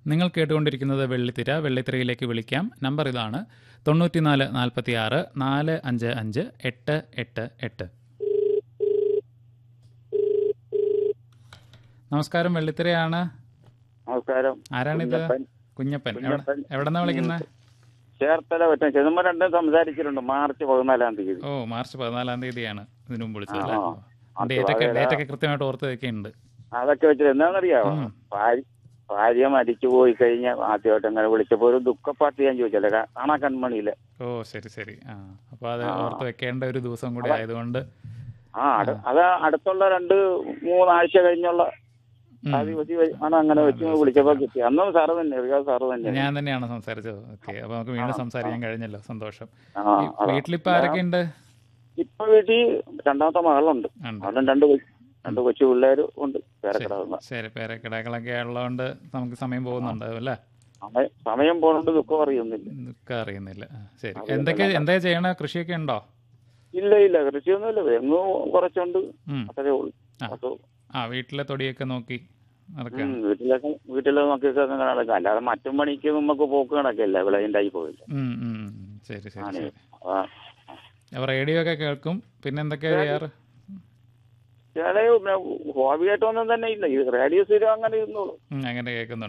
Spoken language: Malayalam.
നിങ്ങൾ കേട്ടുകൊണ്ടിരിക്കുന്നത് വെള്ളിത്തിര വെള്ളിത്തിരയിലേക്ക് വിളിക്കാം നമ്പർ ഇതാണ് തൊണ്ണൂറ്റിനാല് നാൽപ്പത്തി ആറ് നാല് അഞ്ച് അഞ്ച് എട്ട് എട്ട് എട്ട് നമസ്കാരം വെള്ളിത്തിരയാണ് നമസ്കാരം ആരാണിത് കുഞ്ഞപ്പൻ. കുഞ്ഞപ്പൻ എവിടെ കുഞ്ഞപ്പൻ. എവിടെന്നാ വിളിക്കുന്നത് ചേർത്തല പറ്റും ചെതുമ്പ രണ്ടും സംസാരിച്ചിട്ടുണ്ട് മാർച്ച് പതിനാലാം തീയതി ഓ മാർച്ച് പതിനാലാം തീയതിയാണ് ഇതിനു മുമ്പ് വിളിച്ചത് ആ, അല്ലേ ആ. അത് ഡേറ്റ് ഒക്കെ വളരെ- ഡേറ്റ് ഒക്കെ കൃത്യമായിട്ട് ഓർത്ത് വെക്കുന്നുണ്ട് അതൊക്കെ വെച്ചിട്ട് എന്താണെന്നറിയാമോ ഉം. ഭാര്യ ഭാര്യ മരിച്ചു പോയി കഴിഞ്ഞാൽ ആദ്യമായിട്ട് അങ്ങനെ വിളിച്ചപ്പോ ഒരു ദുഃഖപ്പാട്ട് ഞാൻ ചോദിച്ചല്ലേ കാ- കാണാ കൺമണിയില് ഓ ശരി ശരി ആ അപ്പോൾ അത് ആ. ഓർത്ത് വെക്കേണ്ട ഒരു ദിവസം കൂടി ആയതുകൊണ്ട് ആ അടു- അത് അടുത്തുള്ള രണ്ട് മൂന്നാഴ്ച കഴിഞ്ഞുള്ള ഉം. ആ ദിവസം വെ- ആണ് അങ്ങനെ വെച്ച് വിളിച്ചപ്പോ കിട്ടി അന്നും സാറ് തന്നെ റിയാസ് സാറ് തന്നെ ഞാൻ തന്നെയാണ് സംസാരിച്ചത് ഓക്കെ അപ്പൊ നമുക്ക് വീണ്ടും സംസാരിക്കാൻ കഴിഞ്ഞല്ലോ സന്തോഷം ആ, ഈ അതാ. വീട്ടിലിപ്പോ ആരൊക്കെ ഉണ്ട് ഇപ്പൊ വീട്ടിൽ രണ്ടാമത്തെ മകളുണ്ട് ഉണ്ട് അവളും രണ്ട് കൊ- രണ്ട് കൊച്ചു പിള്ളേരും ഉണ്ട് പേരക്കിടാവുന്ന ശരി പേരക്കിടാക്കളൊക്കെ ഉള്ളതുകൊണ്ട് നമുക്ക് സമയം പോകുന്നുണ്ടാവും അല്ലേ സമയം സമയം പോണോണ്ട് ദുഃഖം അറിയുന്നില്ല ഒക്കെ അറിയുന്നില്ല ആ, ശരി അത് എന്തൊക്കെ നല്ല- എന്താ ചെയ്യണ കൃഷിയൊക്കെ ഉണ്ടോ ഇല്ല ഇല്ല കൃഷിയൊന്നുമില്ല തെങ്ങ് കുറച്ചുണ്ട് ഉം. അത്രേ ഉള്ളൂ ആ. അത് ആ വീട്ടിലെ തൊടിയൊക്കെ നോക്കി നടക്കുകയാണ് ഉം, വീട്ടിലൊക്കെ വീട്ടിലെ നോക്കിയൊക്കെ അങ്ങനെ നടക്കാം അല്ലാതെ മറ്റും പണിക്ക് നമുക്ക് പോക്ക് കണക്കില്ല വിളയിൻ്റെ ആയി പോയില്ല ഉം, ഉം. ശരി ശരി ആണ്. ശരി അതാ. അപ്പൊ റേഡിയോ ഒക്കെ കേൾക്കും പിന്നെ എന്തൊക്കെയാ ചെയ്യാറ് ചില ഹോബിയായിട്ടൊന്നും തന്നെ ഇല്ല ഈ റേഡിയോ സ്ഥിരം അങ്ങനെ ഇരുന്നോളൂ ഉം, അങ്ങനെ കേൾക്കുന്നുണ്ട്